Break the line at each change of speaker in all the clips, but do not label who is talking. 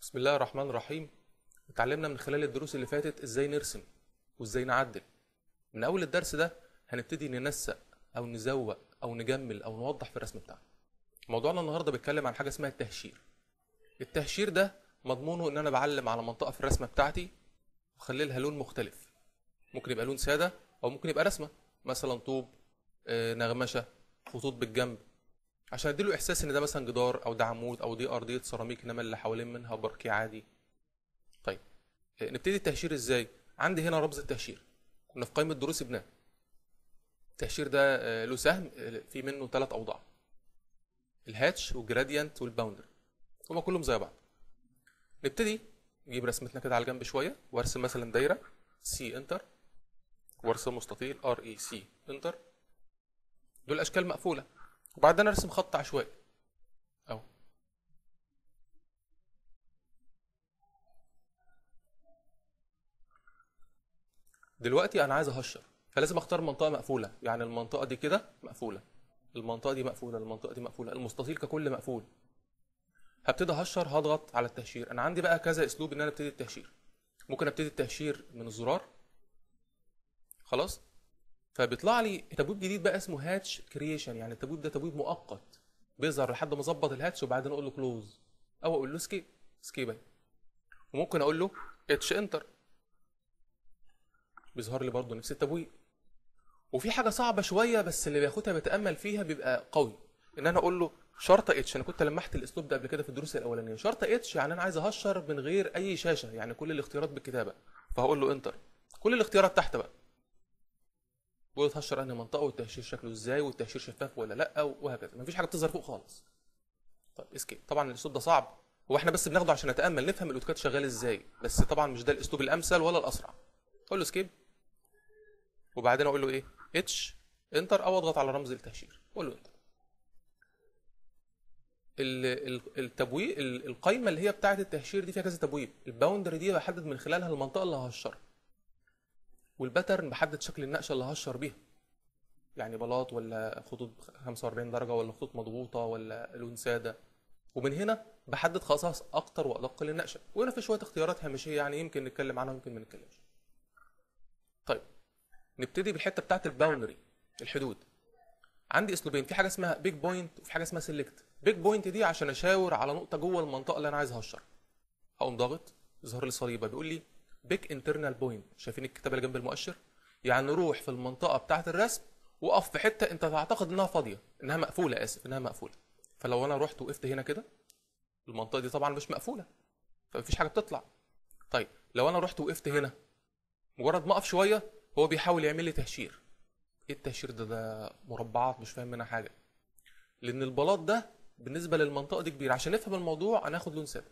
بسم الله الرحمن الرحيم اتعلمنا من خلال الدروس اللي فاتت ازاي نرسم وازاي نعدل من اول الدرس ده هنبتدي ننسق او نزوق او نجمل او نوضح في الرسم بتاعنا موضوعنا النهارده بيتكلم عن حاجه اسمها التهشير التهشير ده مضمونه ان انا بعلم على منطقه في الرسمه بتاعتي واخلي لها لون مختلف ممكن يبقى لون ساده او ممكن يبقى رسمه مثلا طوب آه، نغمشه خطوط بالجنب عشان اديله احساس ان ده مثلا جدار او ده عمود او دي ارضيه سيراميك انما اللي حوالين منها بركي عادي طيب آه، نبتدي التهشير ازاي عندي هنا رمز التهشير كنا في قائمه دروس ابناء التهشير ده آه، له سهم آه، في منه ثلاث اوضاع الهاتش والجراديانت والباوندر هما كلهم زي بعض نبتدي نجيب رسمتنا كده على الجنب شويه وارسم مثلا دايره سي انتر وارسم مستطيل ار اي سي انتر دول اشكال مقفوله وبعدين ارسم خط عشوائي اهو دلوقتي انا عايز اهشر فلازم اختار منطقه مقفوله يعني المنطقه دي كده مقفوله المنطقه دي مقفوله المنطقه دي مقفوله المستطيل ككل مقفول هبتدي اهشر هضغط على التهشير انا عندي بقى كذا اسلوب ان انا ابتدي التهشير ممكن ابتدي التهشير من الزرار خلاص فبيطلع لي تبويب جديد بقى اسمه هاتش كرييشن يعني التبويب ده تبويب مؤقت بيظهر لحد ما اظبط الهاتش وبعدين اقول له كلوز او اقول له سكيب سكيب اهي وممكن اقول له اتش انتر بيظهر لي برضه نفس التبويب وفي حاجه صعبه شويه بس اللي بياخدها بيتامل فيها بيبقى قوي ان انا اقول له شرطه اتش انا كنت لمحت الاسلوب ده قبل كده في الدروس الاولانيه شرطه اتش يعني انا عايز اهشر من غير اي شاشه يعني كل الاختيارات بالكتابه فهقول له انتر كل الاختيارات تحت بقى بقول تهشر انهي منطقه والتهشير شكله ازاي والتهشير شفاف ولا لا وهكذا مفيش حاجه بتظهر فوق خالص طيب اسكيب طبعا الاسلوب ده صعب هو احنا بس بناخده عشان نتامل نفهم الاوتوكاد شغال ازاي بس طبعا مش ده الاسلوب الامثل ولا الاسرع اقول له سكيب وبعدين اقول له ايه اتش انتر او اضغط على رمز التهشير اقول له انتر ال- ال- التبويب ال- القايمه اللي هي بتاعه التهشير دي فيها كذا تبويب الباوندري دي بحدد من خلالها المنطقه اللي ههشرها والباترن بحدد شكل النقشه اللي ههشر بيها يعني بلاط ولا خطوط 45 درجه ولا خطوط مضغوطه ولا لون ساده ومن هنا بحدد خصائص اكتر وادق للنقشه وهنا في شويه اختيارات هامشيه يعني يمكن نتكلم عنها ويمكن ما نتكلمش طيب نبتدي بالحته بتاعت الباوندري الحدود عندي اسلوبين في حاجه اسمها بيج بوينت وفي حاجه اسمها سيلكت بيج بوينت دي عشان اشاور على نقطه جوه المنطقه اللي انا عايز اهشر هقوم ضاغط يظهر لي صليبه بيقول لي بيج انترنال بوينت شايفين الكتابه اللي جنب المؤشر يعني روح في المنطقه بتاعه الرسم وقف في حته انت تعتقد انها فاضيه انها مقفوله اسف انها مقفوله فلو انا رحت وقفت هنا كده المنطقه دي طبعا مش مقفوله فمفيش حاجه بتطلع طيب لو انا رحت وقفت هنا مجرد ما اقف شويه هو بيحاول يعمل لي تهشير ايه التهشير ده ده مربعات مش فاهم منها حاجه لان البلاط ده بالنسبه للمنطقه دي كبير عشان نفهم الموضوع انا هاخد لون ساده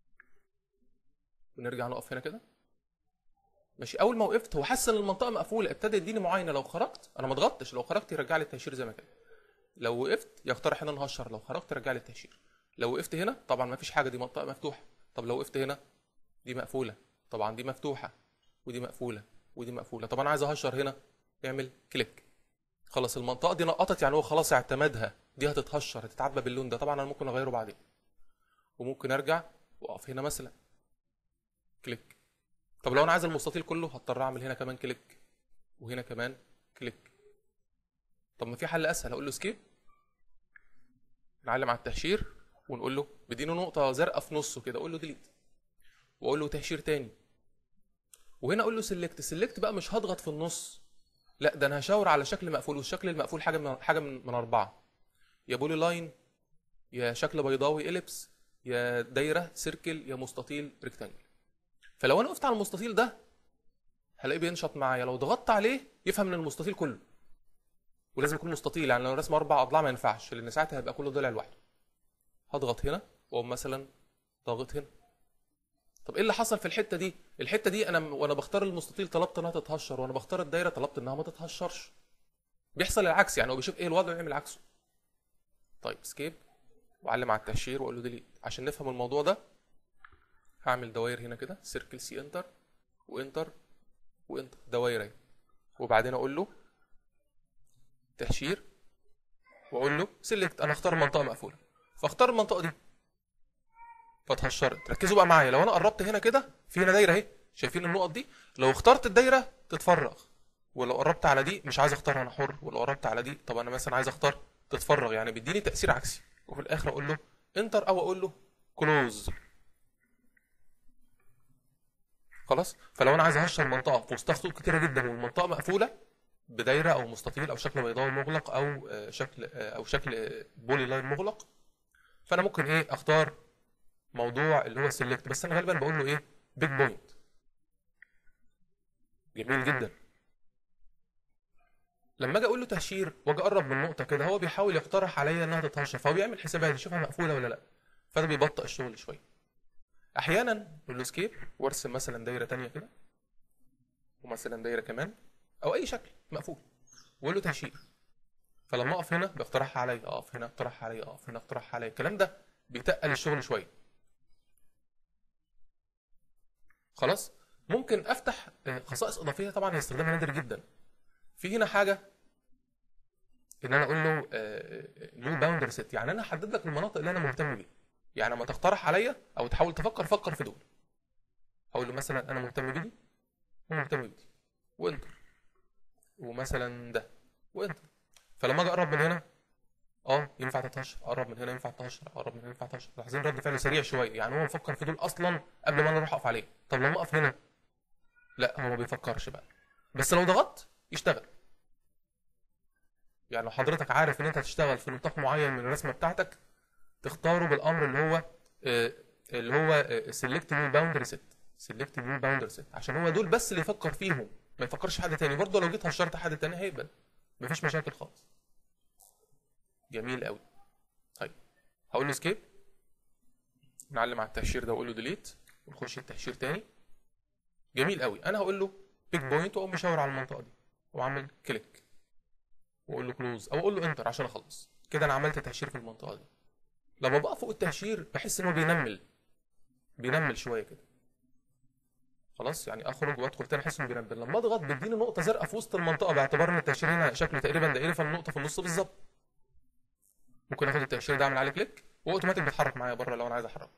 ونرجع نقف هنا كده ماشي اول ما وقفت هو حس ان المنطقه مقفوله ابتدى يديني معاينه لو خرجت انا ما ضغطتش لو خرجت يرجع لي التهشير زي ما كان لو وقفت يقترح ان انا هشر لو خرجت يرجع لي التهشير لو وقفت هنا طبعا ما فيش حاجه دي منطقه مفتوحه طب لو وقفت هنا دي مقفوله طبعا دي مفتوحه ودي مقفوله ودي مقفوله طب انا عايز اهشر هنا يعمل كليك خلاص المنطقه دي نقطت يعني هو خلاص اعتمدها دي هتتهشر هتتعبى باللون ده طبعا انا ممكن اغيره بعدين وممكن ارجع واقف هنا مثلا كليك طب لو انا عايز المستطيل كله هضطر اعمل هنا كمان كليك وهنا كمان كليك طب ما في حل اسهل اقول له سكيب نعلم على التهشير ونقول له بدينه نقطه زرقاء في نصه كده اقول له ديليت واقول له تهشير تاني وهنا اقول له سيلكت سيلكت بقى مش هضغط في النص لا ده انا هشاور على شكل مقفول والشكل المقفول حاجه من حاجه من, من اربعه يا بولي لاين يا شكل بيضاوي اليبس يا دايره سيركل يا مستطيل ريكتانجل فلو انا وقفت على المستطيل ده هلاقيه بينشط معايا لو ضغطت عليه يفهم ان المستطيل كله ولازم يكون مستطيل يعني لو رسم اربع اضلاع ما ينفعش لان ساعتها هيبقى كله ضلع لوحده هضغط هنا واقوم مثلا ضاغط هنا طب ايه اللي حصل في الحته دي الحته دي انا وانا بختار المستطيل طلبت انها تتهشر وانا بختار الدايره طلبت انها ما تتهشرش بيحصل العكس يعني هو بيشوف ايه الوضع ويعمل عكسه طيب سكيب واعلم على التهشير واقول له ديليت عشان نفهم الموضوع ده هعمل دواير هنا كده سيركل سي انتر وانتر وانتر دواير اهي وبعدين اقول له تهشير واقول له سيلكت انا اختار منطقه مقفوله فاختار المنطقه دي فاتهشرت ركزوا بقى معايا لو انا قربت هنا كده في هنا دايره اهي شايفين النقط دي لو اخترت الدايره تتفرغ ولو قربت على دي مش عايز اختارها انا حر ولو قربت على دي طب انا مثلا عايز اختار تتفرغ يعني بيديني تاثير عكسي وفي الاخر اقول له انتر او اقول له كلوز خلاص فلو انا عايز اهشر منطقه في وسطها خطوط كتيره جدا والمنطقه مقفوله بدايره او مستطيل او شكل بيضاوي مغلق او آه، شكل آه، او شكل آه، بولي لاين مغلق فانا ممكن ايه اختار موضوع اللي هو سيلكت بس انا غالبا بقول له ايه بيج بوينت جميل جدا لما اجي اقول له تهشير واجي اقرب من نقطه كده هو بيحاول يقترح عليا انها تتهشر فهو بيعمل حسابات يشوفها مقفوله ولا لا فده بيبطئ الشغل شويه احيانا اقول له سكيب وارسم مثلا دايره تانية كده ومثلا دايره كمان او اي شكل مقفول واقول له تهشير فلما اقف هنا بيقترحها عليا اقف هنا اقترحها عليا اقف هنا اقترحها عليا الكلام ده بيتقل الشغل شويه خلاص ممكن افتح آه، خصائص اضافيه طبعا هي استخدامها نادر جدا في هنا حاجه ان انا اقول له نو باوندر سيت يعني انا احدد لك المناطق اللي انا مهتم بيها يعني لما تقترح عليا او تحاول تفكر فكر في دول اقول له مثلا انا مهتم بدي ومهتم بدي وانتر ومثلا ده وانتر فلما اجي اقرب من هنا اه ينفع تتهشر اقرب من هنا ينفع تتهشر اقرب من هنا ينفع تتهشر لاحظين رد فعله سريع شويه يعني هو مفكر في دول اصلا قبل ما انا اروح اقف عليه طب لما اقف هنا لا هو ما بيفكرش بقى بس لو ضغطت يشتغل يعني لو حضرتك عارف ان انت هتشتغل في نطاق معين من الرسمه بتاعتك تختاره بالامر اللي هو آه، اللي هو سيلكت نيو باوندري سيت سيلكت نيو باوندري سيت عشان هو دول بس اللي يفكر فيهم ما يفكرش حد تاني برضه لو جيت هشرت حد تاني هيقبل مفيش مشاكل خالص جميل قوي طيب هقول له سكيب نعلم على التهشير ده واقول له ديليت ونخش التهشير تاني جميل قوي انا هقول له بيك بوينت واقوم مشاور على المنطقه دي واعمل كليك واقول له كلوز او اقول له انتر عشان اخلص كده انا عملت تهشير في المنطقه دي لما بقف فوق التهشير بحس ان هو بينمل بينمل شويه كده خلاص يعني اخرج وادخل تاني احس انه بينمل لما اضغط بيديني نقطه زرقاء في وسط المنطقه باعتبار ان التهشير هنا شكله تقريبا دائري فالنقطه في النص بالظبط ممكن اخد التهشير ده اعمل عليه كليك واوتوماتيك بيتحرك معايا بره لو انا عايز احركه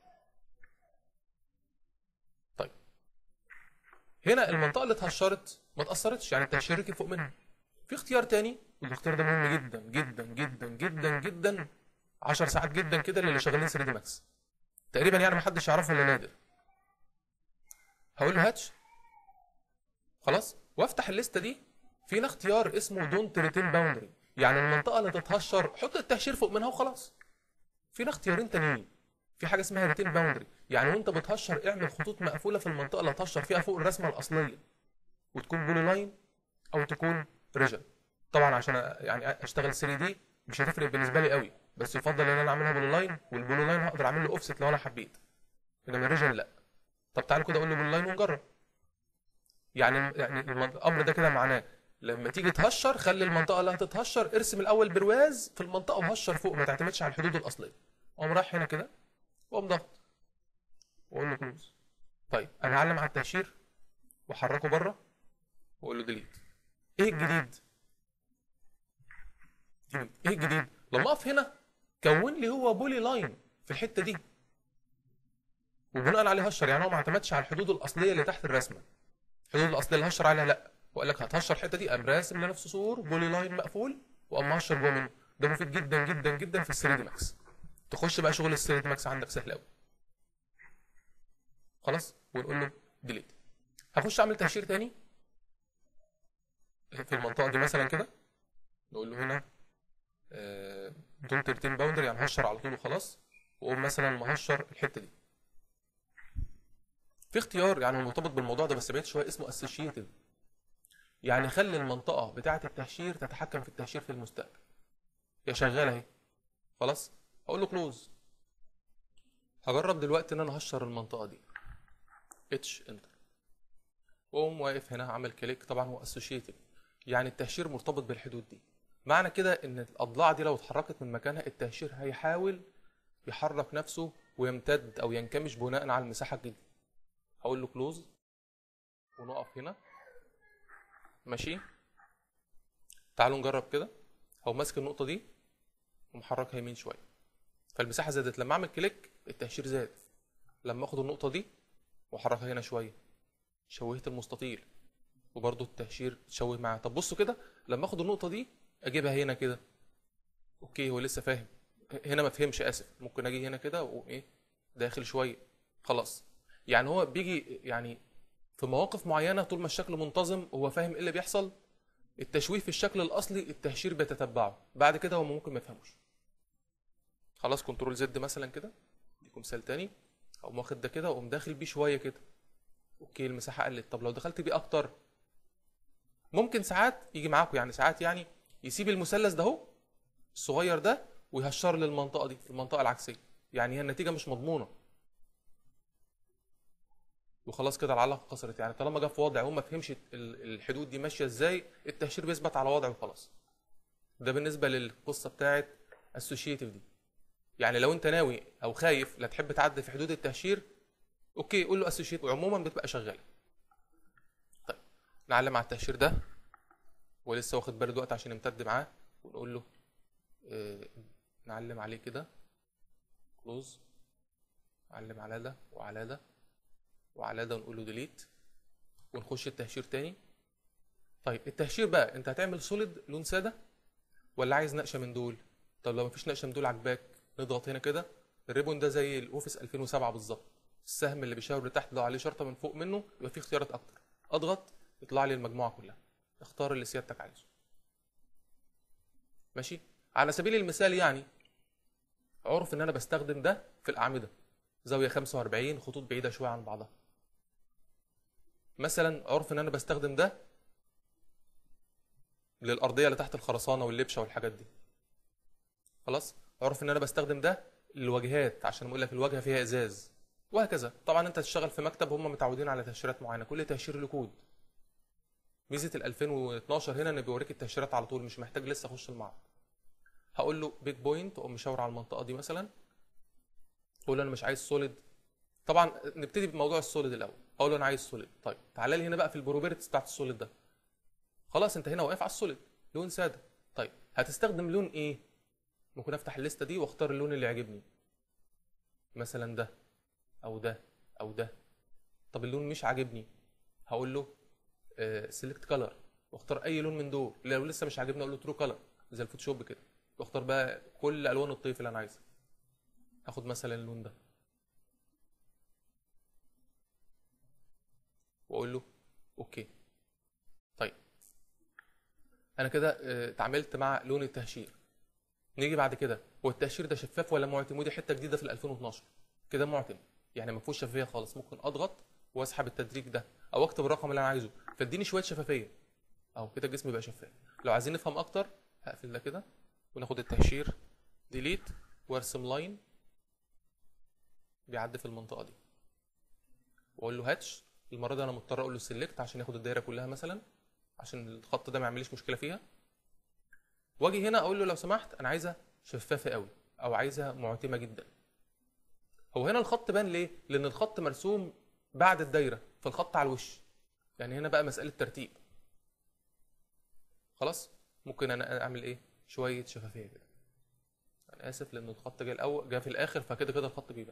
طيب هنا المنطقه اللي اتهشرت ما اتاثرتش يعني التهشير ركب فوق منها في اختيار تاني والاختيار ده مهم جدا جدا جدا جدا جدا 10 ساعات جدا كده للي شغالين 3 دي ماكس تقريبا يعني ما حدش يعرفه الا نادر هقول له هاتش خلاص وافتح الليسته دي في هنا اختيار اسمه دونت ريتين باوندري يعني المنطقه اللي تتهشر حط التهشير فوق منها وخلاص في هنا اختيارين تانيين في حاجه اسمها ريتين باوندري يعني وانت بتهشر اعمل خطوط مقفوله في المنطقه اللي هتهشر فيها فوق الرسمه الاصليه وتكون بولي لاين او تكون ريجن طبعا عشان أ- يعني اشتغل 3 دي مش هتفرق بالنسبه لي قوي بس يفضل ان انا اعملها بولي لاين والبولي لاين هقدر اعمل له اوفست لو انا حبيت انما الريجن لا طب تعالوا كده اقول له بولي لاين ونجرب يعني يعني المن- الامر ده كده معناه لما تيجي تهشر خلي المنطقه اللي هتتهشر ارسم الاول برواز في المنطقه وهشر فوق ما تعتمدش على الحدود الاصليه اقوم رايح هنا كده واقوم ضغط واقول له كلوز طيب انا هعلم على التهشير واحركه بره واقول له ديليت ايه الجديد جميل. ايه الجديد لما اقف هنا كون لي هو بولي لاين في الحته دي وبناء عليه هشر يعني هو ما اعتمدش على الحدود الاصليه اللي تحت الرسمه الحدود الاصليه اللي هشر عليها لا وقال لك هتهشر الحته دي قام راسم لنفسه سور بولي لاين مقفول وقام هشر جوه منه ده مفيد جدا جدا جدا في الثري دي ماكس تخش بقى شغل الثري دي ماكس عندك سهل قوي خلاص ونقول له ديليت هخش اعمل تهشير تاني في المنطقه دي مثلا كده نقول له هنا دون 13 باوندر يعني هشر على طول وخلاص واقوم مثلا مهشر الحته دي في اختيار يعني مرتبط بالموضوع ده بس بعيد شويه اسمه اسوشيتد يعني خلي المنطقه بتاعه التهشير تتحكم في التهشير في المستقبل يا شغاله اهي خلاص هقول له كلوز هجرب دلوقتي ان انا هشر المنطقه دي اتش انتر واقوم واقف هنا عامل كليك طبعا هو اسوشيتد يعني التهشير مرتبط بالحدود دي معنى كده ان الاضلاع دي لو اتحركت من مكانها التهشير هيحاول يحرك نفسه ويمتد او ينكمش بناء على المساحه الجديده هقول له كلوز ونقف هنا ماشي تعالوا نجرب كده هو ماسك النقطه دي ومحركها يمين شويه فالمساحه زادت لما اعمل كليك التهشير زاد لما اخد النقطه دي واحركها هنا شويه شوهت المستطيل وبرضه التهشير تشوه معاه طب بصوا كده لما اخد النقطه دي اجيبها هنا كده اوكي هو لسه فاهم هنا ما فهمش اسف ممكن اجي هنا كده وايه داخل شويه خلاص يعني هو بيجي يعني في مواقف معينه طول ما الشكل منتظم هو فاهم ايه اللي بيحصل التشويه في الشكل الاصلي التهشير بيتتبعه بعد كده هو ممكن ما يفهموش خلاص كنترول زد مثلا كده ديكم مثال تاني اقوم واخد ده كده واقوم داخل بيه شويه كده اوكي المساحه قلت طب لو دخلت بيه اكتر ممكن ساعات يجي معاكم يعني ساعات يعني يسيب المثلث ده اهو الصغير ده ويهشر للمنطقه دي المنطقه العكسيه يعني هي النتيجه مش مضمونه وخلاص كده العلاقه خسرت يعني طالما جه في وضع هو ما فهمش ال- الحدود دي ماشيه ازاي التهشير بيثبت على وضعه وخلاص ده بالنسبه للقصه بتاعت اسوشيتيف دي يعني لو انت ناوي او خايف لا تحب تعدي في حدود التهشير اوكي قول له اسوشيت وعموما بتبقى شغاله طيب نعلم على التهشير ده ولسه واخد باله دلوقتي عشان يمتد معاه ونقول له اه نعلم عليه كده كلوز نعلم على ده وعلى ده وعلى ده نقول له ديليت ونخش التهشير تاني طيب التهشير بقى انت هتعمل سوليد لون ساده ولا عايز نقشه من دول طب لو مفيش نقشه من دول عجباك نضغط هنا كده الريبون ده زي الاوفيس 2007 بالظبط السهم اللي بيشاور لتحت لو عليه شرطه من فوق منه يبقى فيه اختيارات اكتر اضغط يطلع لي المجموعه كلها اختار اللي سيادتك عايزه ماشي على سبيل المثال يعني عرف ان انا بستخدم ده في الاعمده زاويه 45 خطوط بعيده شويه عن بعضها مثلا عرف ان انا بستخدم ده للارضيه اللي تحت الخرسانه واللبشه والحاجات دي خلاص عرف ان انا بستخدم ده للواجهات عشان بقول لك الواجهه فيها ازاز وهكذا طبعا انت تشتغل في مكتب هم متعودين على تهشيرات معينه كل تهشير له كود ميزه ال 2012 هنا انه بيوريك التهشيرات على طول مش محتاج لسه اخش المعرض هقول له بيج بوينت واقوم مشاور على المنطقه دي مثلا اقول له انا مش عايز سوليد طبعا نبتدي بموضوع السوليد الاول اقول له انا عايز سوليد طيب تعالى لي هنا بقى في البروبرتيز بتاعت السوليد ده خلاص انت هنا واقف على السوليد لون ساده طيب هتستخدم لون ايه ممكن افتح الليسته دي واختار اللون اللي يعجبني مثلا ده او ده او ده طب اللون مش عاجبني هقول له سيلكت كلر واختار اي لون من دول لو لسه مش عاجبني اقول له ترو كلر زي الفوتوشوب كده واختار بقى كل الوان الطيف اللي انا عايزها هاخد مثلا اللون ده واقول له اوكي طيب انا كده اه، اتعاملت مع لون التهشير نيجي بعد كده هو التهشير ده شفاف ولا معتم ودي حته جديده في ال 2012 كده معتم يعني ما فيهوش شفافيه خالص ممكن اضغط واسحب التدريج ده او اكتب الرقم اللي انا عايزه فاديني شويه شفافيه اهو كده الجسم بقى شفاف لو عايزين نفهم اكتر هقفل ده كده وناخد التهشير ديليت وارسم لاين بيعدي في المنطقه دي واقول له هاتش المره دي انا مضطر اقول له سيلكت عشان ياخد الدايره كلها مثلا عشان الخط ده ما يعمليش مشكله فيها واجي هنا اقول له لو سمحت انا عايزها شفافه قوي او عايزها معتمه جدا هو هنا الخط بان ليه لان الخط مرسوم بعد الدايره فالخط على الوش يعني هنا بقى مساله ترتيب خلاص ممكن انا اعمل ايه شويه شفافيه كده انا اسف لان الخط جه الاول جه في الاخر فكده كده الخط بيبان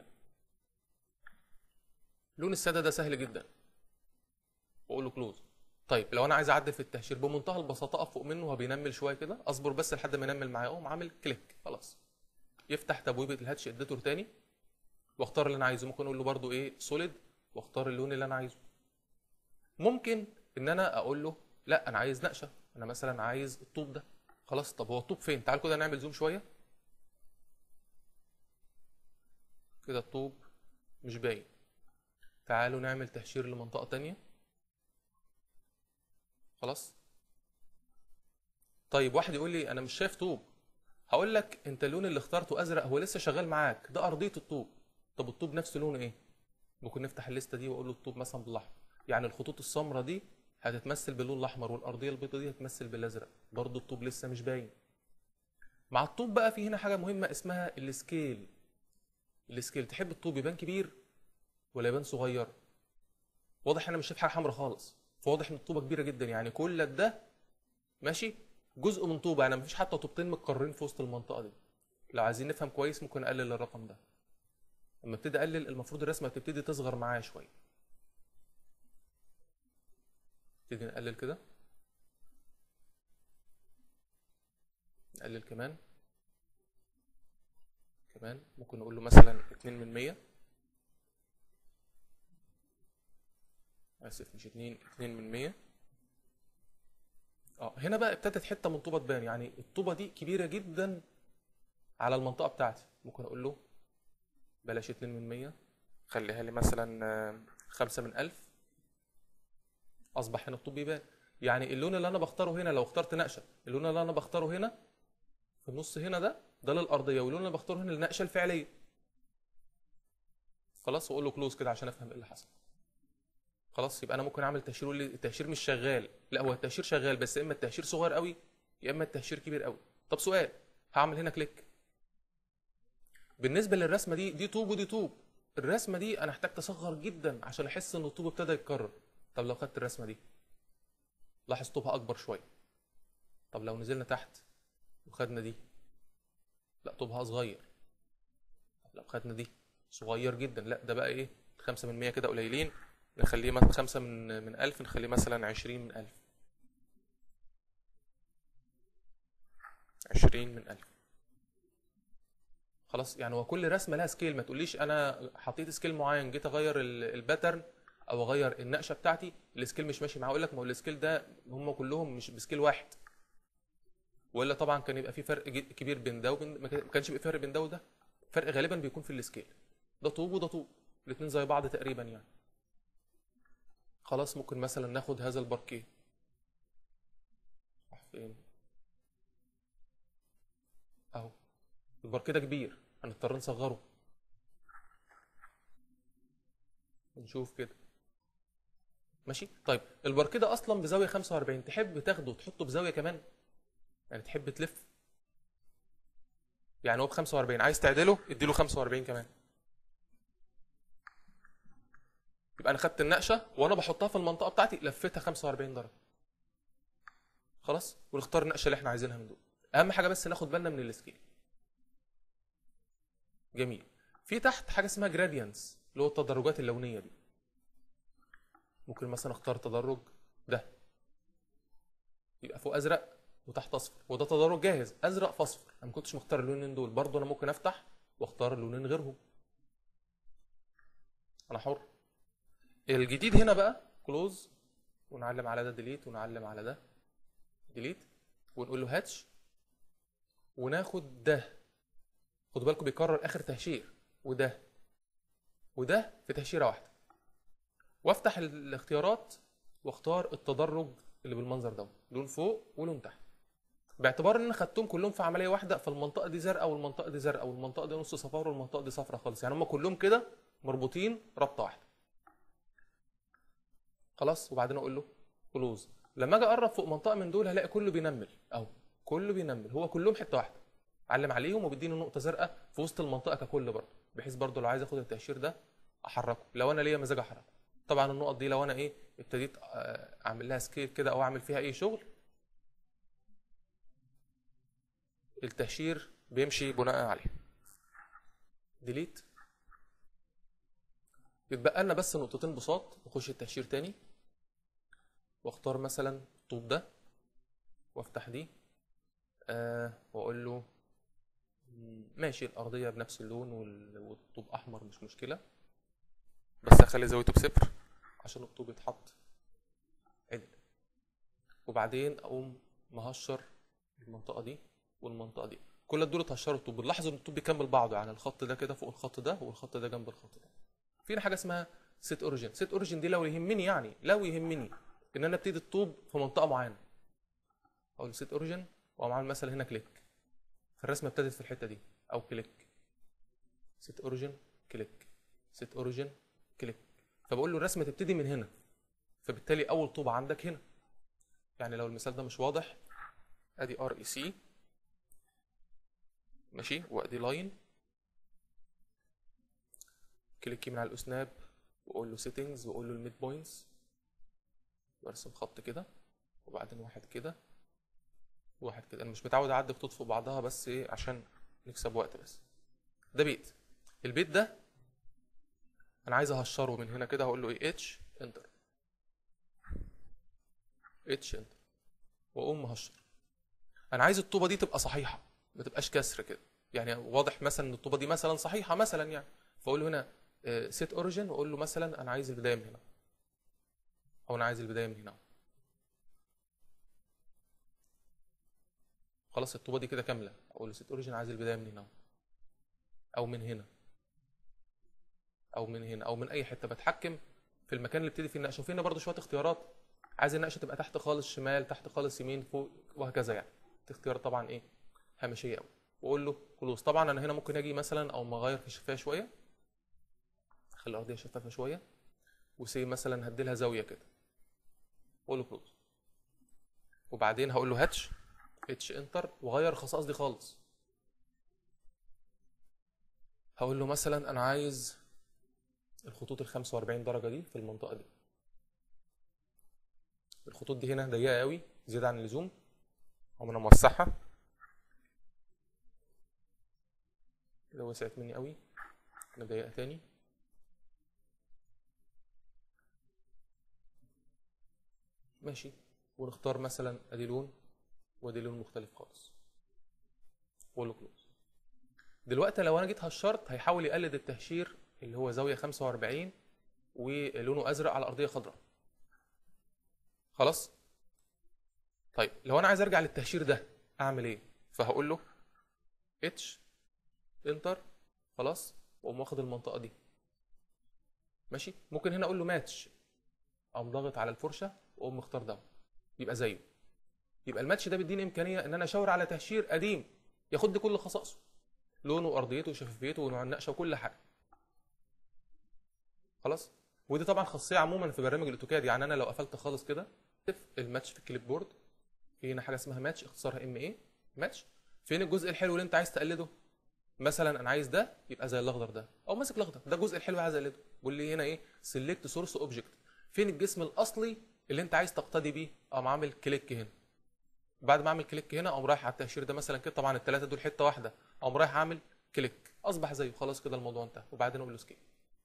لون الساده ده سهل جدا واقول له كلوز طيب لو انا عايز اعدل في التهشير بمنتهى البساطه اقف فوق منه وهو بينمل شويه كده اصبر بس لحد ما ينمل معايا اقوم عامل كليك خلاص يفتح تبويبه الهاتش اديتور تاني واختار اللي انا عايزه ممكن اقول له برده ايه سوليد واختار اللون اللي انا عايزه ممكن ان انا اقول له لا انا عايز نقشه انا مثلا عايز الطوب ده خلاص طب هو الطوب فين تعال كده نعمل زوم شويه كده الطوب مش باين تعالوا نعمل تهشير لمنطقه تانية خلاص طيب واحد يقول لي انا مش شايف طوب هقول لك انت اللون اللي اخترته ازرق هو لسه شغال معاك ده ارضيه الطوب طب الطوب نفسه لونه ايه ممكن نفتح الليسته دي واقول له الطوب مثلا بالاحمر يعني الخطوط السمراء دي هتتمثل باللون الاحمر والارضيه البيضاء دي هتتمثل بالازرق برضه الطوب لسه مش باين مع الطوب بقى في هنا حاجه مهمه اسمها السكيل السكيل تحب الطوب يبان كبير ولا يبان صغير واضح انا مش شايف حاجه حمراء خالص فواضح ان الطوبه كبيره جدا يعني كل ده ماشي جزء من طوبه يعني مفيش حتى طوبتين متكررين في وسط المنطقه دي لو عايزين نفهم كويس ممكن اقلل الرقم ده لما ابتدي اقلل المفروض الرسمه تبتدي تصغر معايا شويه نبتدي نقلل كده نقلل كمان كمان ممكن نقول له مثلا 2 من 100 اسف مش 2 2 من 100 اه هنا بقى ابتدت حته من طوبه تبان يعني الطوبه دي كبيره جدا على المنطقه بتاعتي ممكن اقول له بلاش 2 من 100 خليها لي مثلا 5 من 1000 اصبح هنا الطوب يبان يعني اللون اللي انا بختاره هنا لو اخترت نقشه اللون اللي انا بختاره هنا في النص هنا ده ده للارضيه واللون اللي بختاره هنا للنقشه الفعليه خلاص واقول له كلوز كده عشان افهم ايه اللي حصل خلاص يبقى انا ممكن اعمل تهشير يقول لي التهشير مش شغال لا هو التهشير شغال بس يا اما التهشير صغير قوي يا اما التهشير كبير قوي طب سؤال هعمل هنا كليك بالنسبه للرسمه دي دي طوب ودي طوب الرسمه دي انا احتاجت اصغر جدا عشان احس ان الطوب ابتدى يتكرر طب لو خدت الرسمه دي لاحظ طوبها اكبر شويه طب لو نزلنا تحت وخدنا دي لا طوبها صغير طب لو خدنا دي صغير جدا لا ده بقى ايه 5 من 100 كده قليلين نخليه مثلا 5 من من 1000 نخليه مثلا 20 من 1000 20 من 1000 خلاص يعني هو كل رسمه لها سكيل ما تقوليش انا حطيت سكيل معين جيت اغير ال- الباترن او اغير النقشه بتاعتي السكيل مش ماشي معاه اقول لك ما هو السكيل ده هم كلهم مش بسكيل واحد والا طبعا كان يبقى في فرق ج- كبير بين ده وبين ما كان- ما كانش يبقى في فرق بين ده وده فرق غالبا بيكون في السكيل ده طوب وده طوب الاثنين زي بعض تقريبا يعني خلاص ممكن مثلا ناخد هذا الباركيه راح فين اهو الباركيه ده كبير هنضطر نصغره نشوف كده ماشي طيب الباركيه ده اصلا بزاويه 45 تحب تاخده تحطه بزاويه كمان يعني تحب تلف يعني هو ب 45 عايز تعدله اديله 45 كمان يبقى انا خدت النقشه وانا بحطها في المنطقه بتاعتي لفيتها 45 درجه خلاص ونختار النقشه اللي احنا عايزينها من دول اهم حاجه بس ناخد بالنا من السكيل جميل في تحت حاجه اسمها جراديانتس اللي هو التدرجات اللونيه دي ممكن مثلا اختار تدرج ده يبقى فوق ازرق وتحت اصفر وده تدرج جاهز ازرق في اصفر انا ما كنتش مختار اللونين دول برضه انا ممكن افتح واختار لونين غيرهم انا حر الجديد هنا بقى كلوز ونعلم على ده ديليت ونعلم على ده ديليت ونقول له هاتش وناخد ده خدوا بالكم بيكرر اخر تهشير وده وده في تهشيره واحده وافتح الاختيارات واختار التدرج اللي بالمنظر ده لون فوق ولون تحت باعتبار ان انا خدتهم كلهم في عمليه واحده فالمنطقه دي زرقاء والمنطقه دي زرقاء والمنطقه دي نص صفار والمنطقه دي صفرا خالص يعني هم كلهم كده مربوطين ربطه واحده خلاص وبعدين اقول له كلوز لما اجي اقرب فوق منطقه من دول هلاقي كله بينمل اهو كله بينمل هو كلهم حته واحده علم عليهم وبيديني نقطه زرقاء في وسط المنطقه ككل برضه بحيث برضه لو عايز اخد التاشير ده احركه لو انا ليا مزاج احركه طبعا النقط دي لو انا ايه ابتديت آه، اعمل لها سكيل كده او اعمل فيها اي شغل التهشير بيمشي بناء عليه ديليت يتبقى لنا بس نقطتين بساط نخش التهشير تاني واختار مثلا الطوب ده وافتح دي آه واقول له مم، ماشي الارضيه بنفس اللون وال- والطوب احمر مش مشكله بس اخلي زاويته بصفر عشان الطوب يتحط عدل وبعدين اقوم مهشر المنطقه دي والمنطقه دي كل دول اتهشروا الطوب بنلاحظ ان الطوب بيكمل بعضه يعني الخط ده كده فوق الخط ده والخط ده جنب الخط ده فينا حاجه اسمها سيت اوريجين سيت اوريجين دي لو يهمني يعني لو يهمني ان انا ابتدي الطوب في منطقه معينه اقول سيت اوريجين واقوم عامل مثلا هنا كليك فالرسمه ابتدت في الحته دي او كليك سيت اوريجين كليك سيت اوريجين كليك فبقول له الرسمه تبتدي من هنا فبالتالي اول طوبه عندك هنا يعني لو المثال ده مش واضح ادي ار اي سي ماشي وادي لاين كليك من على الاسناب واقول له سيتنجز واقول له الميد بوينتس وارسم خط كده وبعدين واحد كده واحد كده انا مش متعود اعدي خطوط فوق بعضها بس ايه عشان نكسب وقت بس ده بيت البيت ده انا عايز اهشره من هنا كده هقول له ايه اتش انتر اتش انتر واقوم مهشر انا عايز الطوبه دي تبقى صحيحه ما تبقاش كسر كده يعني واضح مثلا ان الطوبه دي مثلا صحيحه مثلا يعني فاقول له هنا سيت اوريجين واقول له مثلا انا عايز البدايه من هنا او انا عايز البدايه من هنا خلاص الطوبه دي كده كامله اقول له سيت اوريجين عايز البدايه من هنا او من هنا او من هنا او من اي حته بتحكم في المكان اللي ابتدي فيه النقشه وفي هنا برضه شويه اختيارات عايز النقشه تبقى تحت خالص شمال تحت خالص يمين فوق وهكذا يعني دي اختيارات طبعا ايه هامشيه قوي واقول له كلوز طبعا انا هنا ممكن اجي مثلا او مغير في الشفايه شويه اخلي الارضيه شفافه شويه وسي مثلا هدي لها زاويه كده واقول له كلوز وبعدين هقول له هاتش اتش انتر واغير الخصائص دي خالص هقول له مثلا انا عايز الخطوط ال 45 درجه دي في المنطقه دي الخطوط دي هنا ضيقه قوي زياده عن اللزوم او انا موسعها كده وسعت مني قوي نضيقها تاني ماشي ونختار مثلا ادي لون وادي لون مختلف خالص واقول له كلوز دلوقتي لو انا جيت هشرت هيحاول يقلد التهشير اللي هو زاويه 45 ولونه ازرق على ارضيه خضراء خلاص طيب لو انا عايز ارجع للتهشير ده اعمل ايه فهقول له اتش انتر خلاص واقوم واخد المنطقه دي ماشي ممكن هنا اقول له ماتش اقوم ضاغط على الفرشه واقوم مختار ده يبقى زيه يبقى الماتش ده بيديني امكانيه ان انا اشاور على تهشير قديم ياخد لي كل خصائصه لونه وارضيته وشفافيته ونوع النقشه وكل حاجه خلاص ودي طبعا خاصيه عموما في برنامج الاوتوكاد يعني انا لو قفلت خالص كده الماتش في الكليب بورد في هنا حاجه اسمها ماتش اختصارها ام اي ماتش فين الجزء الحلو اللي انت عايز تقلده مثلا انا عايز ده يبقى زي الاخضر ده او ماسك الاخضر ده الجزء الحلو عايز اقلده بيقول لي هنا ايه سيلكت سورس اوبجكت فين الجسم الاصلي اللي انت عايز تقتدي بيه اقوم عامل كليك هنا بعد ما اعمل كليك هنا اقوم رايح على التهشير ده مثلا كده طبعا الثلاثه دول حته واحده اقوم رايح اعمل كليك اصبح زيه خلاص كده الموضوع انتهى وبعدين اقول له سكيب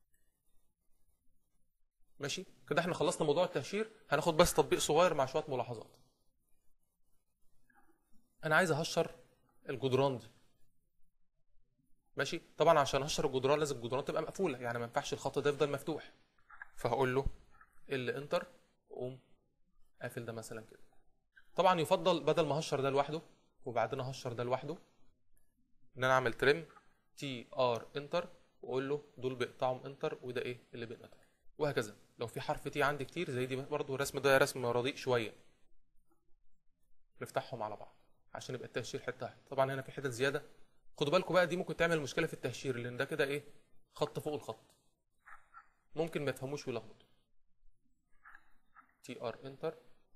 ماشي كده احنا خلصنا موضوع التهشير هناخد بس تطبيق صغير مع شويه ملاحظات انا عايز اهشر الجدران دي ماشي طبعا عشان اهشر الجدران لازم الجدران تبقى مقفوله يعني ما ينفعش الخط ده يفضل مفتوح فهقول له ال انتر واقوم قافل ده مثلا كده طبعا يفضل بدل ما اهشر ده لوحده وبعدين اهشر ده لوحده ان انا اعمل تريم تي ار انتر واقول له دول بيقطعهم انتر وده ايه اللي بينقطع وهكذا لو في حرف تي عندي كتير زي دي برضه الرسم ده رسم رديء شويه نفتحهم على بعض عشان يبقى التهشير حته واحده طبعا هنا في حتت زياده خدوا بالكم بقى دي ممكن تعمل مشكله في التهشير لان ده كده ايه خط فوق الخط ممكن ما يفهموش ويلخبطوا تي ار انتر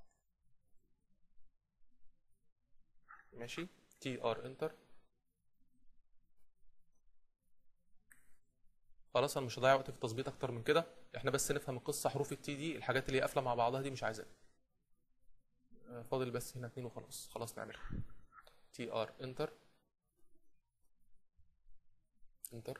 ماشي تي ار انتر خلاص انا مش هضيع وقت في التظبيط اكتر من كده احنا بس نفهم القصه حروف التي دي الحاجات اللي هي قافله مع بعضها دي مش عايزاها آه، فاضل بس هنا اتنين وخلاص خلاص نعملها تي ار انتر انتر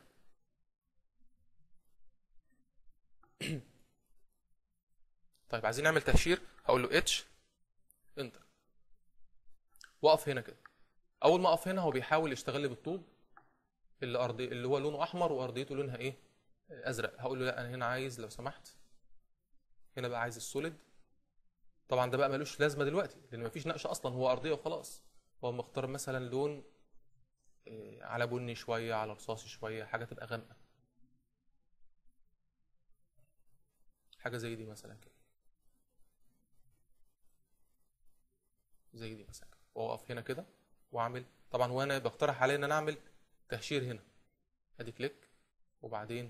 طيب عايزين نعمل تهشير هقول له اتش انتر واقف هنا كده اول ما اقف هنا هو بيحاول يشتغل لي بالطوب اللي ارضي اللي هو لونه احمر وارضيته لونها ايه ازرق هقول له لا انا هنا عايز لو سمحت هنا بقى عايز السوليد طبعا ده بقى ملوش لازمه دلوقتي لان مفيش نقشه اصلا هو ارضيه وخلاص هو مختار مثلا لون إيه، على بني شويه على رصاصي شويه حاجه تبقى غامقه حاجه زي دي مثلا كده زي دي مثلا كده واقف هنا كده واعمل طبعا وانا بقترح عليه ان انا اعمل تهشير هنا ادي كليك وبعدين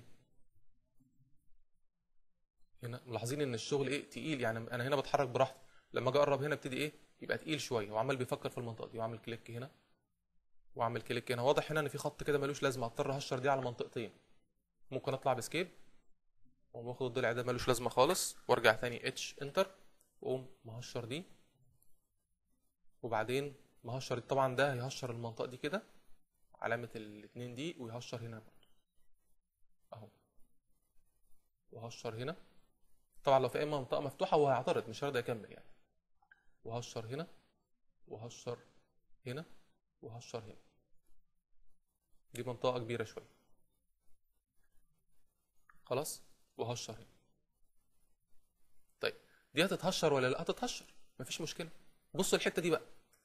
هنا ملاحظين ان الشغل ايه تقيل يعني انا هنا بتحرك براحتي لما اجي اقرب هنا ابتدي ايه يبقى تقيل شويه وعمال بيفكر في المنطقه دي واعمل كليك هنا واعمل كليك هنا واضح هنا ان في خط كده ملوش لازمه اضطر اهشر دي على منطقتين ممكن اطلع بسكيب واقوم واخد الضلع ده ملوش لازمه خالص وارجع تاني اتش انتر واقوم مهشر دي وبعدين مهشر طبعا ده هيهشر المنطقه دي كده علامه الاتنين دي ويهشر هنا برضه اهو وهشر هنا طبعا لو في اي منطقه مفتوحه هو هيعترض مش هيرضى يكمل يعني وهشر هنا وهشر هنا وهشر هنا دي منطقه كبيره شويه خلاص وهشر هنا طيب دي هتتهشر ولا لا هتتهشر مفيش مشكله بص الحته دي بقى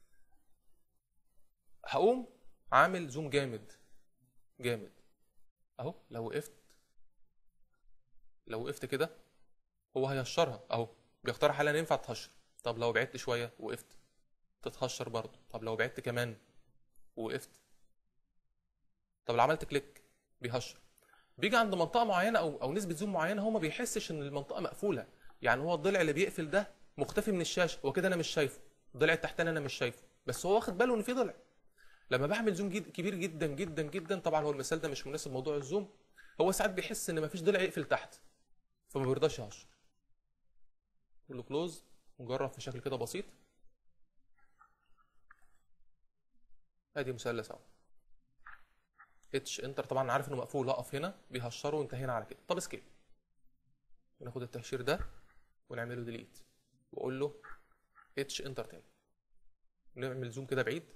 هقوم عامل زوم جامد جامد اهو لو وقفت لو وقفت كده هو هيهشرها اهو بيقترح عليا ان ينفع تهشر طب لو بعدت شويه وقفت تتهشر برضه طب لو بعدت كمان ووقفت طب لو عملت كليك بيهشر بيجي عند منطقه معينه او او نسبه زوم معينه هو ما بيحسش ان المنطقه مقفوله يعني هو الضلع اللي بيقفل ده مختفي من الشاشه هو كده انا مش شايفه الضلع التحتاني انا مش شايفه بس هو واخد باله ان في ضلع لما بعمل زوم جد كبير جدا جدا جدا طبعا هو المثال ده مش مناسب موضوع الزوم هو ساعات بيحس ان مفيش ضلع يقفل تحت فما بيرضاش يهشر نقول له كلوز ونجرب في شكل كده بسيط ادي مثلث اهو اتش انتر طبعا عارف انه مقفول اقف هنا بيهشره وانتهينا على كده طب اسكيب وناخد التهشير ده ونعمله ديليت واقول له اتش انتر تاني نعمل زوم كده بعيد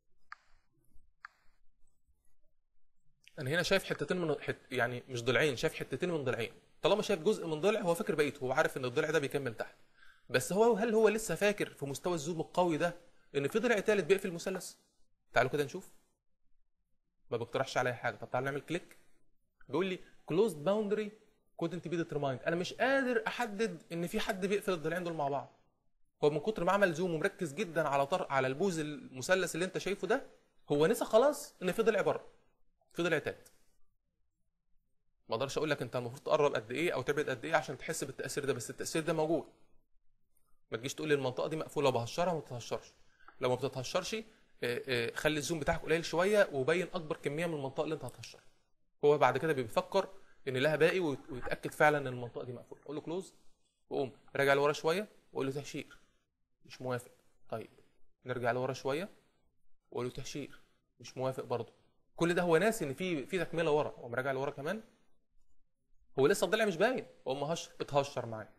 انا هنا شايف حتتين من حت يعني مش ضلعين شايف حتتين من ضلعين طالما شايف جزء من ضلع هو فاكر بقيته هو عارف ان الضلع ده بيكمل تحت بس هو هل هو لسه فاكر في مستوى الزوم القوي ده ان في ضلع ثالث بيقفل المثلث تعالوا كده نشوف ما بيقترحش عليا حاجه طب تعالوا نعمل كليك بيقول لي closed boundary couldn't be determined انا مش قادر احدد ان في حد بيقفل الضلعين دول مع بعض هو من كتر ما عمل زوم ومركز جدا على طر... على البوز المثلث اللي انت شايفه ده هو نسى خلاص ان في ضلع بره في ضلع تالت ما اقدرش اقول لك انت المفروض تقرب قد ايه او تبعد قد ايه عشان تحس بالتاثير ده بس التاثير ده موجود ما تجيش تقول لي المنطقه دي مقفوله بهشرها ما بتتهشرش لو ما بتتهشرش آه، آه، خلي الزوم بتاعك قليل شويه وبين اكبر كميه من المنطقه اللي انت هتهشرها هو بعد كده بيفكر ان لها باقي ويت- ويتاكد فعلا ان المنطقه دي مقفوله اقول له كلوز واقوم راجع لورا شويه واقول له تهشير مش موافق طيب نرجع لورا شويه واقول له تهشير مش موافق برضه كل ده هو ناسي ان في في تكمله ورا اقوم راجع لورا كمان هو لسه الضلع مش باين اقوم مهشر اتهشر معايا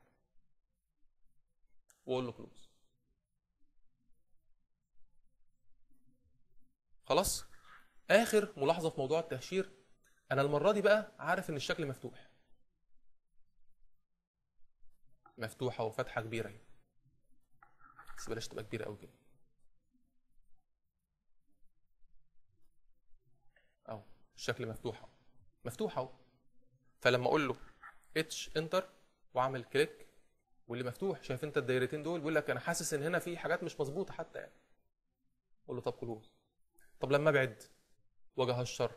واقول له كلوز خلاص اخر ملاحظه في موضوع التهشير انا المره دي بقى عارف ان الشكل مفتوح مفتوحه وفتحه كبيره اهي بس بلاش تبقى كبيره قوي كده اهو الشكل مفتوح اهو مفتوح اهو فلما اقول له اتش انتر واعمل كليك واللي مفتوح شايف انت الدايرتين دول بيقول لك انا حاسس ان هنا في حاجات مش مظبوطه حتى يعني اقول له طب كلوز طب لما ابعد واجي اهشر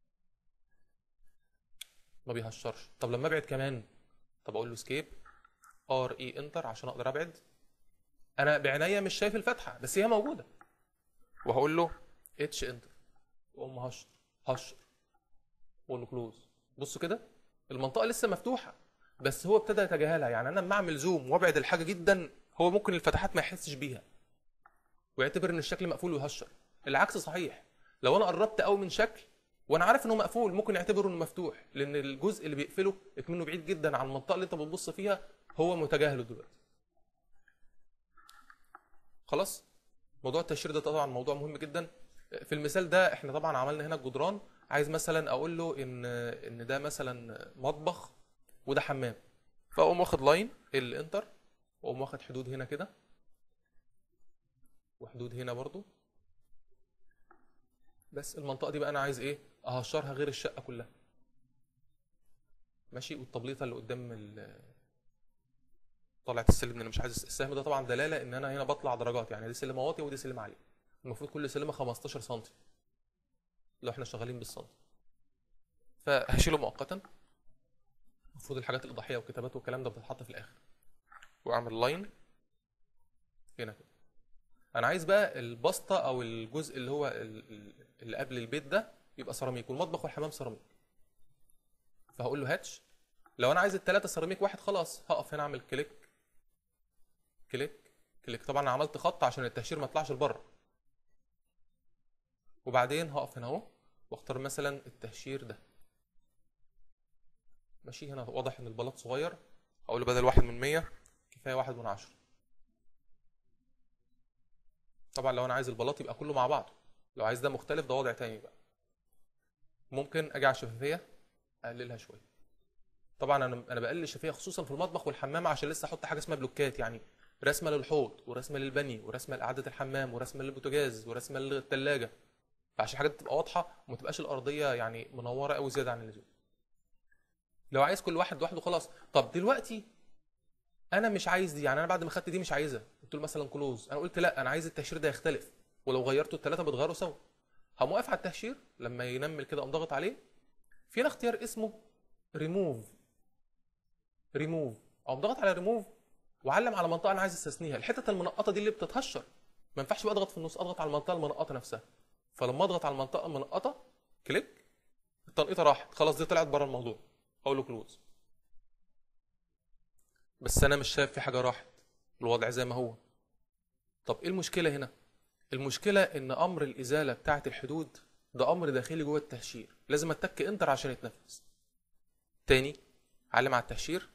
ما بيهشرش طب لما ابعد كمان طب اقول له سكيب ار اي انتر عشان اقدر ابعد انا بعينيا مش شايف الفتحه بس هي موجوده وهقول له اتش انتر واقوم هشر هشر واقول له كلوز بصوا كده المنطقه لسه مفتوحه بس هو ابتدى يتجاهلها يعني انا لما اعمل زوم وابعد الحاجه جدا هو ممكن الفتحات ما يحسش بيها ويعتبر ان الشكل مقفول ويهشر العكس صحيح لو انا قربت قوي من شكل وانا عارف انه مقفول ممكن يعتبره انه مفتوح لان الجزء اللي بيقفله منه بعيد جدا عن المنطقه اللي انت بتبص فيها هو متجاهله دلوقتي خلاص موضوع التهشير ده طبعا موضوع مهم جدا في المثال ده احنا طبعا عملنا هنا الجدران عايز مثلا اقول له ان ان ده مثلا مطبخ وده حمام فاقوم واخد لاين الانتر واقوم واخد حدود هنا كده وحدود هنا برضو بس المنطقه دي بقى انا عايز ايه اهشرها غير الشقه كلها ماشي والتبليطه اللي قدام ال- طلعت السلم اللي انا مش عايز السهم ده طبعا دلاله ان انا هنا بطلع درجات يعني دي سلمه واطيه ودي سلمه عاليه المفروض كل سلمه 15 سم لو احنا شغالين بالسنتي فهشيله مؤقتا المفروض الحاجات الاضاحيه والكتابات والكلام ده بتتحط في الاخر واعمل لاين هنا كده انا عايز بقى البسطه او الجزء اللي هو ال- ال- اللي قبل البيت ده يبقى سيراميك والمطبخ والحمام سيراميك فهقول له هاتش لو انا عايز الثلاثه سيراميك واحد خلاص هقف هنا اعمل كليك كليك كليك طبعا انا عملت خط عشان التهشير ما يطلعش لبره وبعدين هقف هنا اهو واختار مثلا التهشير ده ماشي هنا واضح ان البلاط صغير اقول له بدل واحد من مية كفايه واحد من عشرة طبعا لو انا عايز البلاط يبقى كله مع بعضه لو عايز ده مختلف ده وضع تاني بقى ممكن اجي على الشفافيه اقللها شويه طبعا انا انا بقلل الشفافيه خصوصا في المطبخ والحمام عشان لسه احط حاجه اسمها بلوكات يعني رسمه للحوض ورسمه للبني ورسمه لاعاده الحمام ورسمه للبوتاجاز ورسمه للثلاجه فعشان الحاجات تبقى واضحه وما تبقاش الارضيه يعني منوره قوي زياده عن اللزوم لو عايز كل واحد لوحده خلاص طب دلوقتي انا مش عايز دي يعني انا بعد ما خدت دي مش عايزها قلت له مثلا كلوز انا قلت لا انا عايز التهشير ده يختلف ولو غيرته الثلاثه بيتغيروا سوا هقوم واقف على التهشير لما ينمل كده اقوم ضاغط عليه في هنا اختيار اسمه ريموف ريموف اقوم ضاغط على ريموف وعلم على منطقه انا عايز استثنيها الحته المنقطه دي اللي بتتهشر ما ينفعش بقى اضغط في النص اضغط على المنطقه المنقطه نفسها فلما اضغط على المنطقه المنقطه كليك التنقيطه راحت خلاص دي طلعت بره الموضوع اقول له كلوز بس انا مش شايف في حاجه راحت الوضع زي ما هو طب ايه المشكله هنا المشكله ان امر الازاله بتاعه الحدود ده امر داخلي جوه التهشير لازم اتك انتر عشان يتنفذ تاني علم على التهشير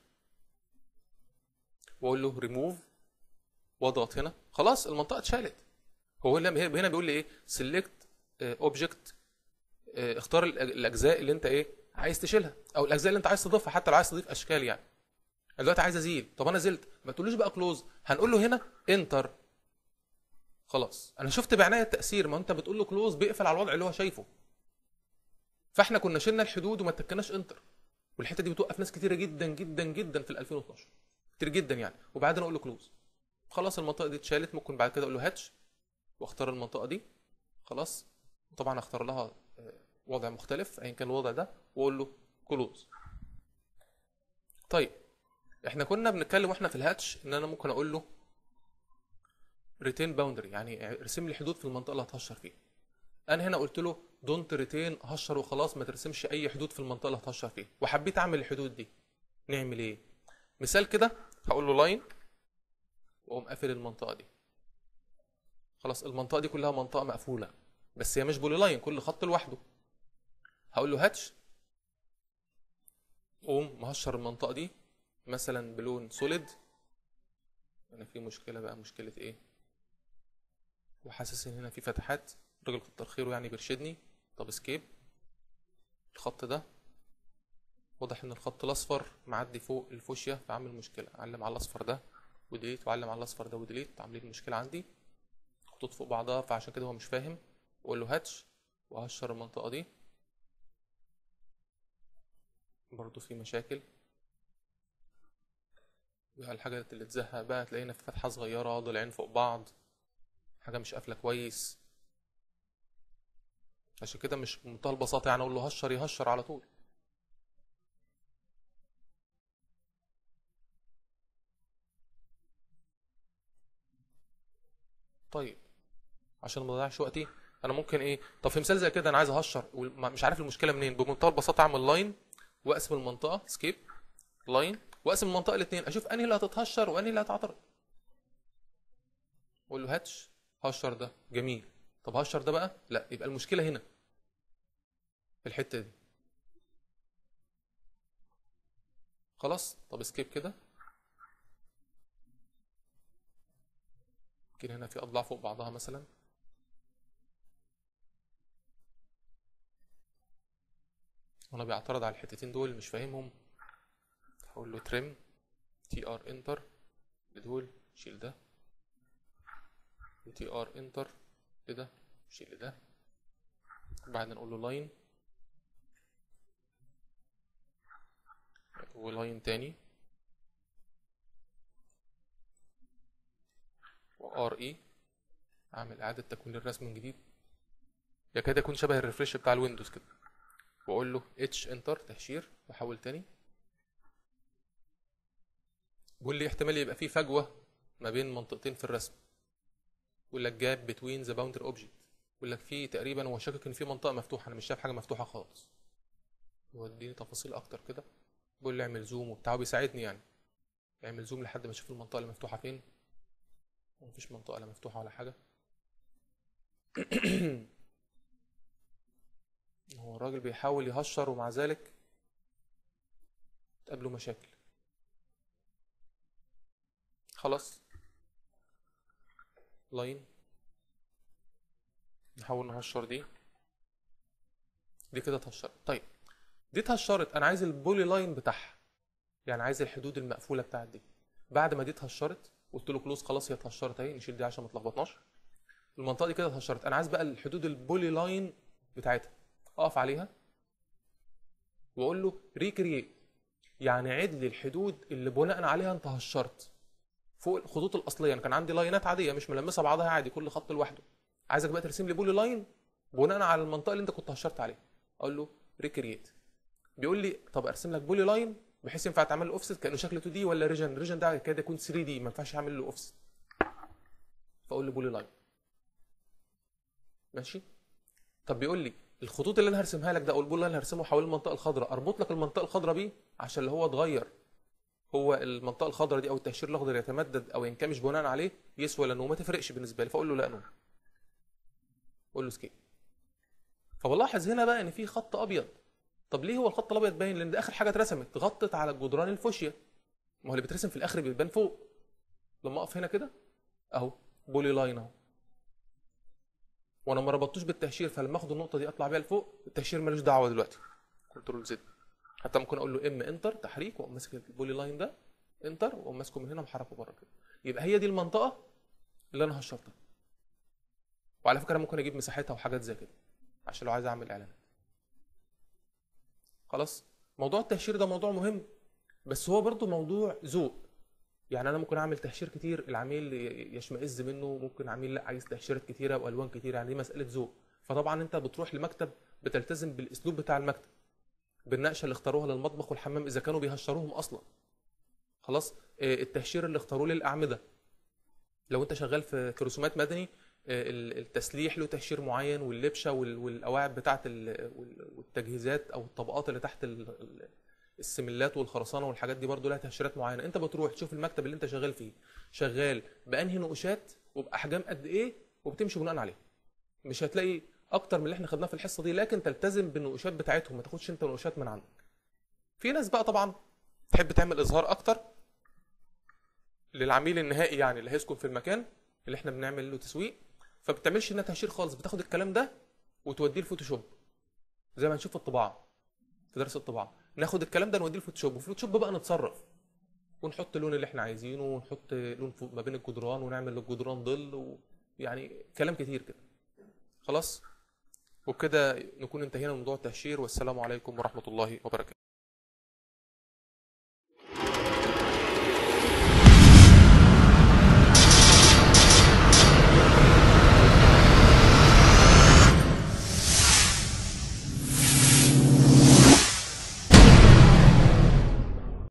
واقول له ريموف واضغط هنا خلاص المنطقه اتشالت هو هنا هنا بيقول لي ايه سيلكت اوبجكت اختار الأج- الاجزاء اللي انت ايه عايز تشيلها او الاجزاء اللي انت عايز تضيفها حتى لو عايز تضيف اشكال يعني أنا دلوقتي عايز ازيل طب انا زلت ما تقولوش بقى كلوز هنقول له هنا انتر خلاص انا شفت بعناية التاثير ما انت بتقول له كلوز بيقفل على الوضع اللي هو شايفه فاحنا كنا شلنا الحدود وما اتكناش انتر والحته دي بتوقف ناس كتيره جدا جدا جدا في ال 2012 كتير جدا يعني وبعدين اقول له كلوز خلاص المنطقه دي اتشالت ممكن بعد كده اقول له هاتش واختار المنطقه دي خلاص طبعا اختار لها آه، وضع مختلف ايا كان الوضع ده واقول له كلوز طيب احنا كنا بنتكلم واحنا في الهاتش ان انا ممكن اقول له ريتين باوندري يعني ارسم لي حدود في المنطقه اللي هتهشر فيها انا هنا قلت له دونت ريتين هشر وخلاص ما ترسمش اي حدود في المنطقه اللي هتهشر فيها وحبيت اعمل الحدود دي نعمل ايه مثال كده هقول له لاين واقوم قافل المنطقه دي خلاص المنطقه دي كلها منطقه مقفوله بس هي مش بولي لاين كل خط لوحده هقول له هاتش قوم مهشر المنطقه دي مثلا بلون سوليد انا في مشكله بقى مشكله ايه وحاسس ان هنا في فتحات الراجل كتر خيره يعني بيرشدني طب اسكيب الخط ده واضح ان الخط الاصفر معدي فوق الفوشيا فعامل مشكله علم على الاصفر ده وديليت وعلم على الاصفر ده وديليت عاملين مشكله عندي خطوط فوق بعضها فعشان كده هو مش فاهم واقول له هاتش وهشر المنطقه دي برضو في مشاكل بقى الحاجة اللي تزهق بقى تلاقينا في فتحة صغيرة ضلعين فوق بعض حاجة مش قافلة كويس عشان كده مش بمنتهى البساطة يعني أقول له هشر يهشر على طول طيب عشان ما اضيعش وقتي انا ممكن ايه طب في مثال زي كده انا عايز اهشر ومش عارف المشكله منين بمنتهى البساطه اعمل لاين واقسم المنطقه سكيب لاين واقسم المنطقه الاثنين اشوف انهي اللي هتتهشر وانهي اللي هتعترض اقول له هاتش هشر ده جميل طب هشر ده بقى لا يبقى المشكله هنا في الحته دي خلاص طب سكيب كده يمكن هنا في اضلاع فوق بعضها مثلا وانا بيعترض على الحتتين دول مش فاهمهم هقول له تريم تي ار انتر لدول شيل ده وتي ار انتر لده شيل ده بعدين نقول له لاين ولاين تاني وار اي اعمل اعادة تكوين الرسم من جديد يكاد يكون شبه الريفرش بتاع الويندوز كده واقول له اتش انتر تهشير واحول تاني بيقول لي احتمال يبقى في فجوه ما بين منطقتين في الرسم يقول لك جاب بتوين ذا باوندر اوبجكت يقول لك في تقريبا هو شاكك ان في منطقه مفتوحه انا مش شايف حاجه مفتوحه خالص يوديني تفاصيل اكتر كده بيقول لي اعمل زوم وبتاع بيساعدني يعني اعمل زوم لحد ما اشوف المنطقه اللي مفتوحه فين مفيش منطقه لا مفتوحه ولا حاجه هو الراجل بيحاول يهشر ومع ذلك تقابله مشاكل خلاص لاين نحاول نهشر دي دي كده اتهشرت طيب دي اتهشرت انا عايز البولي لاين بتاعها يعني عايز الحدود المقفوله بتاعت دي بعد ما دي اتهشرت قلت له كلوز خلاص هي اتهشرت اهي نشيل دي عشان ما تلخبطناش المنطقه دي كده اتهشرت انا عايز بقى الحدود البولي لاين بتاعتها اقف عليها واقول له ريكرييت يعني عد لي الحدود اللي بناء عليها انت هشرت فوق الخطوط الاصليه انا كان عندي لاينات عاديه مش ملمسه بعضها عادي كل خط لوحده عايزك بقى ترسم لي بولي لاين بناء على المنطقه اللي انت كنت هشرت عليها اقول له ريكرييت بيقول لي طب ارسم لك بولي لاين بحيث ينفع تعمل له اوفست كانه شكل 2 دي ولا ريجن ريجن ده كده يكون 3 دي ما ينفعش اعمل له اوفست فاقول له بولي لاين ماشي طب بيقول لي الخطوط اللي انا هرسمها لك ده او البول اللي انا هرسمه حوالين المنطقه الخضراء اربط لك المنطقه الخضراء بيه عشان اللي هو اتغير هو المنطقه الخضراء دي او التهشير الاخضر يتمدد او ينكمش بناء عليه يس ولا نو ما تفرقش بالنسبه لي فاقول له لا نو اقول له سكيب فبلاحظ هنا بقى ان في خط ابيض طب ليه هو الخط الابيض باين لان ده اخر حاجه اترسمت غطت على الجدران الفوشيا ما هو اللي بيترسم في الاخر بيبان فوق لما اقف هنا كده اهو بولي لاين اهو وانا ما ربطتوش بالتهشير فلما اخد النقطه دي اطلع بيها لفوق التهشير ملوش دعوه دلوقتي كنترول زد حتى ممكن اقول له ام انتر تحريك واقوم ماسك البولي لاين ده انتر واقوم ماسكه من هنا محركه بره كده يبقى هي دي المنطقه اللي انا هشرتها وعلى فكره ممكن اجيب مساحتها وحاجات زي كده عشان لو عايز اعمل اعلانات خلاص موضوع التهشير ده موضوع مهم بس هو برضو موضوع ذوق يعني انا ممكن اعمل تهشير كتير العميل يشمئز منه ممكن عميل لا عايز تهشيرات كتيره والوان كتيره يعني دي مساله ذوق فطبعا انت بتروح لمكتب بتلتزم بالاسلوب بتاع المكتب بالنقشه اللي اختاروها للمطبخ والحمام اذا كانوا بيهشروهم اصلا خلاص آه، التهشير اللي اختاروه للاعمده لو انت شغال في في رسومات مدني آه، ال- التسليح له تهشير معين واللبشه وال- والقواعد بتاعه ال- وال- والتجهيزات او الطبقات اللي تحت ال- ال- السملات والخرسانه والحاجات دي برضو لها تهشيرات معينه انت بتروح تشوف المكتب اللي انت شغال فيه شغال بانهي نقوشات وباحجام قد ايه وبتمشي بناء عليه مش هتلاقي اكتر من اللي احنا خدناه في الحصه دي لكن تلتزم بالنقوشات بتاعتهم ما تاخدش انت نقوشات من عندك في ناس بقى طبعا تحب تعمل اظهار اكتر للعميل النهائي يعني اللي هيسكن في المكان اللي احنا بنعمل له تسويق فبتعملش انها تهشير خالص بتاخد الكلام ده وتوديه الفوتوشوب زي ما هنشوف في الطباعه في درس الطباعه ناخد الكلام ده نوديه الفوتوشوب وفي الفوتوشوب بقى نتصرف ونحط اللون اللي احنا عايزينه ونحط لون فوق ما بين الجدران ونعمل للجدران ظل ويعني كلام كتير كده خلاص وبكده نكون انتهينا من موضوع التهشير والسلام عليكم ورحمه الله وبركاته